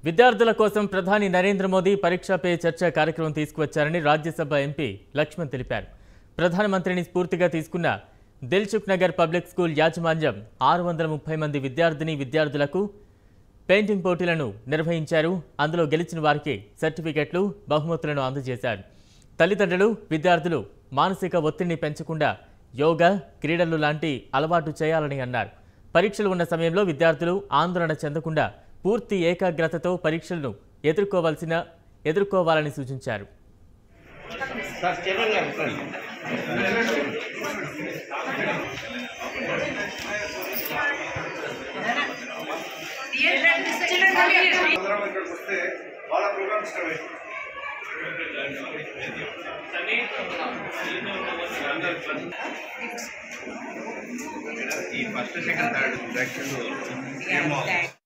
విద్యార్థుల కోసం ప్రధాని నరేంద్ర మోదీ పరీక్షా పే చర్చ కార్యక్రమం తీసుకువచ్చారని రాజ్యసభ ఎంపీ లక్ష్మణ్ తెలిపారు ప్రధానమంత్రిని స్ఫూర్తిగా తీసుకున్న దిల్సుఖ్ నగర్ పబ్లిక్ స్కూల్ యాజమాన్యం ఆరు వందల ముప్పై మంది విద్యార్థిని విద్యార్థులకు పెయింటింగ్ పోటీలను నిర్వహించారు అందులో గెలిచిన వారికి సర్టిఫికెట్లు బహుమతులను అందజేశారు తల్లిదండ్రులు విద్యార్థులు మానసిక ఒత్తిడిని పెంచకుండా యోగా క్రీడలు లాంటి అలవాటు చేయాలని అన్నారు పరీక్షలు ఉన్న సమయంలో విద్యార్థులు ఆందోళన చెందకుండా పూర్తి ఏకాగ్రతతో పరీక్షలను ఎదుర్కోవాల్సిన ఎదుర్కోవాలని సూచించారు సార్ చరణ్ గారు సార్ అందరం ఇక్కడికి వస్తే వాళ్ళ ప్రోగ్రామ్ ఇష్టమైంది ఈ ఫస్ట్ సెకండ్ థర్డ్ సెక్షన్ ఏమో